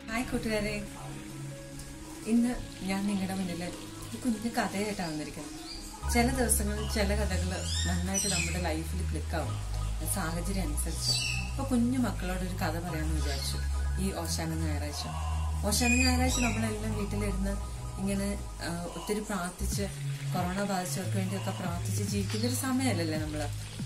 hi കൂട്ടുകാരെ ഇന്ന് ഞാൻ നിങ്ങളുടെ മുന്നിൽ ഒരു കുഞ്ഞു കഥയായിട്ടാണ് വന്നിരിക്കുന്നത് ചില ദിവസങ്ങളിൽ ചില കഥകൾ നന്നായിട്ട് നമ്മുടെ ലൈഫിൽ ക്ലിക്കാവും സാഹചര്യം അനുസരിച്ച് അപ്പൊ കുഞ്ഞു മക്കളോട് ഒരു കഥ പറയാമെന്ന് വിചാരിച്ചു ഈ ഓശാന ഞായറാഴ്ച ഓശാന ഞായറാഴ്ച നമ്മളെല്ലാം വീട്ടിലിരുന്ന് ഇങ്ങനെ ആ, ഒത്തിരി പ്രാർത്ഥിച്ച് കൊറോണ ബാധിച്ചവർക്ക് വേണ്ടിയൊക്കെ പ്രാർത്ഥിച്ച് ജീവിക്കുന്ന ഒരു സമയമല്ലല്ലേ നമ്മള്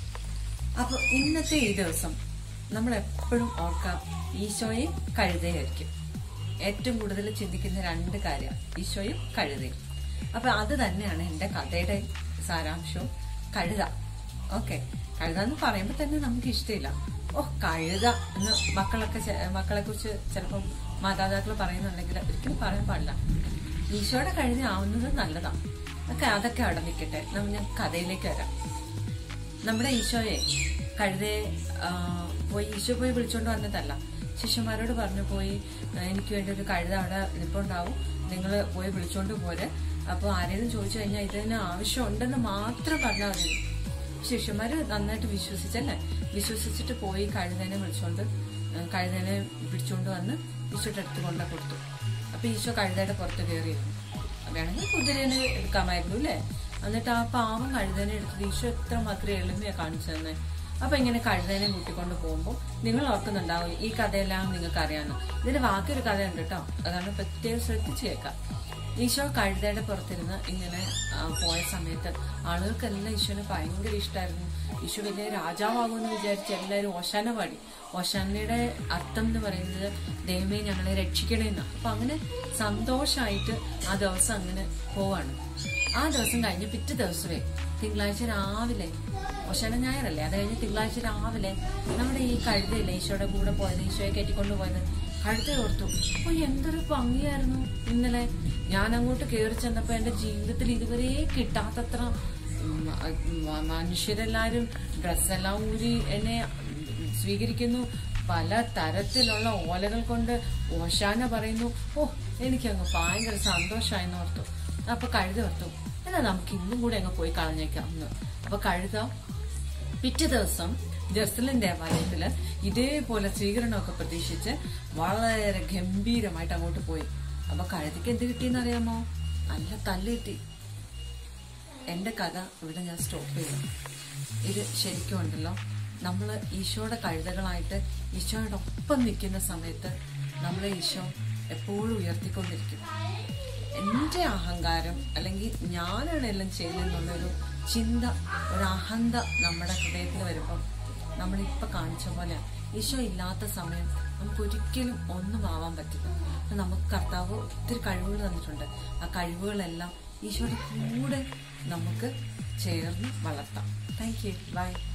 അപ്പൊ ഇന്നത്തെ ഈ ദിവസം നമ്മൾ എപ്പോഴും ഓർക്കാം ഈശോയും കഴുതയായിരിക്കും ഏറ്റവും കൂടുതൽ ചിന്തിക്കുന്ന രണ്ട് കാര്യം ഈശോയും കഴുതയും അപ്പൊ അത് തന്നെയാണ് എന്റെ കഥയുടെ സാരാംശവും കഴുത ഓക്കെ കഴുത എന്ന് പറയുമ്പോൾ തന്നെ നമുക്ക് ഇഷ്ടമില്ല ഓ കഴുത എന്ന് മക്കളൊക്കെ ചെ- മക്കളെ കുറിച്ച് ചിലപ്പം മാതാപിതാക്കൾ പറയുന്നുണ്ടെങ്കിൽ ഒരിക്കലും പറയാൻ പാടില്ല ഈശോയുടെ കഴുത ആവുന്നത് നല്ലതാണ് ഒക്കെ അതൊക്കെ അവിടെ നിൽക്കട്ടെ നമ്മ ഞാൻ കഥയിലേക്ക് വരാം നമ്മുടെ ഈശോയെ കഴുതയെ ആ, പോയി ഈശോ പോയി വിളിച്ചോണ്ട് വന്നതല്ല ശിഷ്യന്മാരോട് പറഞ്ഞു പോയി "ആ, എനിക്ക് വേണ്ടി ഒരു കഴുത അവിടെ നിൽപ്പുണ്ടാവും നിങ്ങൾ പോയി വിളിച്ചോണ്ട് പോരെ അപ്പോൾ ആരെങ്കിലും ചോദിച്ചു കഴിഞ്ഞാൽ ഇതിന് ആവശ്യമുണ്ടെന്ന് മാത്രം പറഞ്ഞാൽ മതി ശിഷ്യന്മാര് നന്നായിട്ട് വിശ്വസിച്ചല്ലേ വിശ്വസിച്ചിട്ട് പോയി കഴുതനെ വിളിച്ചോണ്ട് ആ, കഴുതനെ പിടിച്ചോണ്ട് വന്ന് ഈശോയുടെ അടുത്ത് കൊണ്ട കൊടുത്തു അപ്പൊ ഈശോ കഴുതയുടെ പുറത്ത് കയറിയിരുന്നു വേണമെങ്കിൽ കുതിരനെ എടുക്കാമായിരുന്നു അല്ലേ എന്നിട്ട് ആ പാവം കഴുതനെ എടുത്തത് ഈശോ എത്ര മാത്രം എളിമയാ കാണിച്ചു തന്നെ അപ്പൊ ഇങ്ങനെ കഴുതനെ കൂട്ടിക്കൊണ്ട് പോകുമ്പോൾ നിങ്ങൾ ഓർക്കുന്നുണ്ടാവും ഈ കഥയെല്ലാം നിങ്ങൾക്ക് അറിയാമെന്ന് ഇതിന്റെ ബാക്കിയൊരു കഥയുണ്ട് കേട്ടോ അതാണ് പ്രത്യേകം ശ്രദ്ധിച്ചു കേൾക്കാം ഈശോ കഴുതയുടെ പുറത്തിരുന്ന് ഇങ്ങനെ ആ, പോയ സമയത്ത് ആളുകൾക്കെല്ലാം ഈശോനെ ഭയങ്കര ഇഷ്ടമായിരുന്നു ഈശോ വലിയ രാജാവാകുമെന്ന് വിചാരിച്ച് എല്ലാവരും ഓശാന പാടി ഓശാനയുടെ അർത്ഥം എന്ന് പറയുന്നത് ദൈവമേ ഞങ്ങളെ രക്ഷിക്കണേന്ന് അപ്പൊ അങ്ങനെ സന്തോഷമായിട്ട് ആ ദിവസം അങ്ങനെ പോവാണ് ആ ദിവസം കഴിഞ്ഞ് പിറ്റേ ദിവസമേ തിങ്കളാഴ്ച രാവിലെ ഓശാന ഞായറല്ലേ അത് കഴിഞ്ഞ് തിങ്കളാഴ്ച രാവിലെ നമ്മുടെ ഈ കഴുതയില്ലേ ഈശോയുടെ കൂടെ പോയത് ഈശോയെ കെട്ടിക്കൊണ്ട് പോയത് കഴുത ഓർത്തു ഓ എന്തൊരു ഭംഗിയായിരുന്നു ഇന്നലെ ഞാൻ അങ്ങോട്ട് കയറി ചെന്നപ്പോ എന്റെ ജീവിതത്തിൽ ഇതുവരെ കിട്ടാത്തത്ര ഉം, മ- മനുഷ്യരെല്ലാരും ഡ്രസ്സെല്ലാം ഊരി എന്നെ സ്വീകരിക്കുന്നു പല തരത്തിലുള്ള ഓലകൾ കൊണ്ട് ഓശാന പറയുന്നു ഓ എനിക്കങ്ങ് ഭയങ്കര സന്തോഷമായെന്ന് ഓർത്തു അപ്പൊ കഴുത ഓർത്തു എന്നാ നമുക്ക് ഇന്നും കൂടെ അങ്ങ് പോയി കളഞ്ഞേക്കാം എന്ന് അപ്പൊ കഴുത പിറ്റേ ദിവസം ജെറുസലം ദേവാലയത്തില് ഇതേപോലെ സ്വീകരണമൊക്കെ പ്രതീക്ഷിച്ച് വളരെ ഗംഭീരമായിട്ട് അങ്ങോട്ട് പോയി അപ്പൊ കഴുതിക്ക് എന്ത് കിട്ടിയെന്ന് അറിയാമോ നല്ല തല്ല് കിട്ടി എന്റെ കഥ ഇവിടെ ഞാൻ സ്റ്റോപ്പ് ചെയ്തു ഇത് ശരിക്കും ഉണ്ടല്ലോ നമ്മൾ ഈശോയുടെ കഴുതകളായിട്ട് ഈശോയുടെ ഒപ്പം നിൽക്കുന്ന സമയത്ത് നമ്മളെ ഈശോ എപ്പോഴും ഉയർത്തിക്കൊണ്ടിരിക്കും എന്റെ അഹങ്കാരം അല്ലെങ്കിൽ ഞാനാണ് എല്ലാം ചെയ്യുന്നതെന്നുള്ളൊരു ചിന്ത ഒരു അഹന്ത നമ്മുടെ ഹൃദയത്തിൽ വരുമ്പം നമ്മളിപ്പൊ കാണിച്ച പോലെ ഈശോ ഇല്ലാത്ത സമയം നമുക്ക് ഒരിക്കലും ഒന്നും ആവാൻ പറ്റില്ല അപ്പൊ നമുക്ക് കർത്താവ് ഒത്തിരി കഴിവുകൾ തന്നിട്ടുണ്ട് ആ കഴിവുകളെല്ലാം ഈശോയുടെ കൂടെ നമുക്ക് ചേർന്ന് വളർത്താം താങ്ക് യു ബൈ